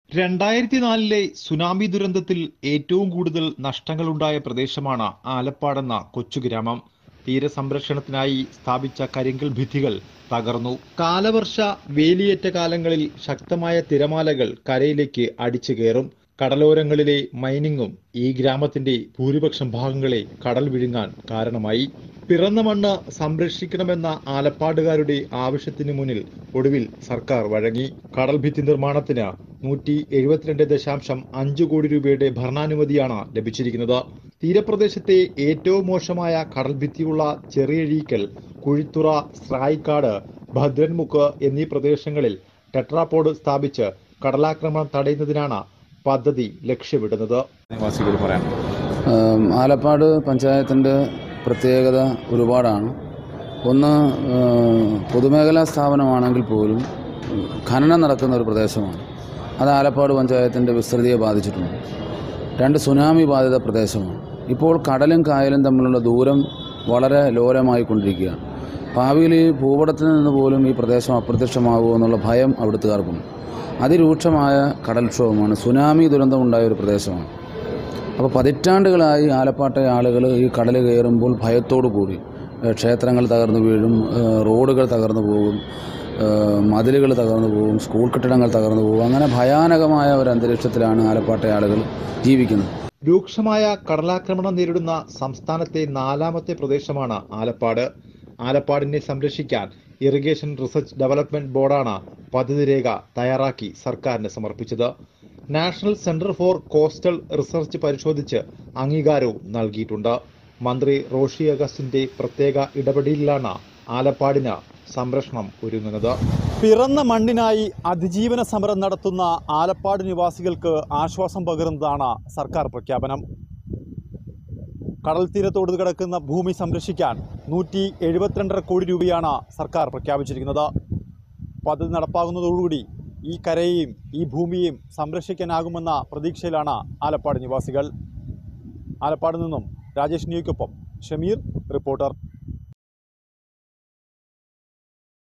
രണ്ടായിരത്തി നാലിലെ സുനാമി ദുരന്തത്തിൽ ഏറ്റവും കൂടുതൽ നഷ്ടങ്ങളുണ്ടായ പ്രദേശമാണ് ആലപ്പാടെന്ന കൊച്ചുഗ്രാമം തീരസംരക്ഷണത്തിനായി സ്ഥാപിച്ച കരിങ്കൽ ഭിത്തികൾ തകർന്നു കാലവർഷ വേലിയേറ്റ കാലങ്ങളിൽ ശക്തമായ തിരമാലകൾ കരയിലേക്ക് അടിച്ചു കയറും കടലോരങ്ങളിലെ മൈനിങ്ങും ഈ ഗ്രാമത്തിന്റെ ഭൂരിപക്ഷം ഭാഗങ്ങളെ കടൽ വിഴുങ്ങാൻ കാരണമായി പിറന്ന മണ്ണ് സംരക്ഷിക്കണമെന്ന ആലപ്പാടുകാരുടെ ആവശ്യത്തിന് മുന്നിൽ ഒടുവിൽ സർക്കാർ വഴങ്ങി കടൽ ഭിത്തി നിർമ്മാണത്തിന് നൂറ്റി എഴുപത്തിരണ്ട് ദശാംശം അഞ്ച് കോടി രൂപയുടെ ഭരണാനുമതിയാണ് ലഭിച്ചിരിക്കുന്നത് തീരപ്രദേശത്തെ ഏറ്റവും മോശമായ കടൽ ഭിത്തിയുള്ള ചെറിയഴീക്കൽ കുഴിത്തുറ സ്രായിക്കാട് ഭദ്രൻമുക്ക് എന്നീ പ്രദേശങ്ങളിൽ ടെട്രാപോഡ് സ്ഥാപിച്ച് കടലാക്രമണം തടയുന്നതിനാണ് പദ്ധതി ലക്ഷ്യമിടുന്നത് നിവാസികൾ പറയാം ഏം, ആലപ്പാട് പഞ്ചായത്തിൻ്റെ പ്രത്യേകത ഒരുപാടാണ് ഒന്ന് ഏം, പൊതുമേഖലാ സ്ഥാപനമാണെങ്കിൽ പോലും ഉം, ഖനനം നടക്കുന്ന ഒരു പ്രദേശമാണ് അത് ആലപ്പാട് പഞ്ചായത്തിൻ്റെ വിസ്തൃതിയെ ബാധിച്ചിട്ടുണ്ട് രണ്ട് സുനാമി ബാധിത പ്രദേശമാണ് ഇപ്പോൾ കടലും കായലും തമ്മിലുള്ള ദൂരം വളരെ ലോലമായിക്കൊണ്ടിരിക്കുകയാണ് ഭാവിയിൽ ഈ ഭൂപടത്തിൽ നിന്ന് പോലും ഈ പ്രദേശം അപ്രത്യക്ഷമാകുമോ എന്നുള്ള ഭയം അവിടുത്തുകാർക്കുണ്ട് അതിരൂക്ഷമായ കടൽക്ഷോഭമാണ് സുനാമി ദുരന്തമുണ്ടായ ഒരു പ്രദേശമാണ് അപ്പോൾ പതിറ്റാണ്ടുകളായി ആലപ്പാട്ടെ ആളുകൾ ഈ കടൽ കയറുമ്പോൾ ഭയത്തോടു കൂടി ഏഹ് ക്ഷേത്രങ്ങൾ തകർന്നു വീഴും ഏഹ് റോഡുകൾ തകർന്നു പോകും ഏഹ് മതിലുകൾ തകർന്നു പോകും സ്കൂൾ കെട്ടിടങ്ങൾ തകർന്നു പോകും അങ്ങനെ ഭയാനകമായ ഒരു അന്തരീക്ഷത്തിലാണ് ആലപ്പാട്ടെ ആളുകൾ ജീവിക്കുന്നത് രൂക്ഷമായ കടലാക്രമണം നേരിടുന്ന സംസ്ഥാനത്തെ നാലാമത്തെ പ്രദേശമാണ് ആലപ്പാട് ആലപ്പാടിനെ സംരക്ഷിക്കാൻ ഇറിഗേഷൻ റിസർച്ച് ഡെവലപ്മെന്റ് ബോർഡാണ് പദ്ധതി രേഖ തയ്യാറാക്കി സർക്കാരിന് സമർപ്പിച്ചത് National Centre for Coastal Research പരിശോധിച്ച് അംഗീകാരവും നൽകിയിട്ടുണ്ട് മന്ത്രി റോഷി അഗസ്റ്റിന്റെ പ്രത്യേക ഇടപെടലിലാണ് ആലപ്പാടിന് സംരക്ഷണം ഒരുങ്ങുന്നത് പിറന്ന മണ്ണിനായി അതിജീവന സമരം നടത്തുന്ന ആലപ്പാട് നിവാസികൾക്ക് ആശ്വാസം പകരുന്നതാണ് സർക്കാർ പ്രഖ്യാപനം കടൽ തീരത്തോട് കിടക്കുന്ന ഭൂമി സംരക്ഷിക്കാൻ നൂറ്റി എഴുപത്തിരണ്ടര കോടി രൂപയാണ് സർക്കാർ പ്രഖ്യാപിച്ചിരിക്കുന്നത് പദ്ധതി നടപ്പാകുന്നതോടുകൂടി ഈ കരയെയും ഈ ഭൂമിയെയും സംരക്ഷിക്കാനാകുമെന്ന പ്രതീക്ഷയിലാണ് ആലപ്പാട് നിവാസികൾ ആലപ്പാട് നിന്നും രാജേഷ് ന്യൂക്കൊപ്പം ഷമീർ റിപ്പോർട്ടർ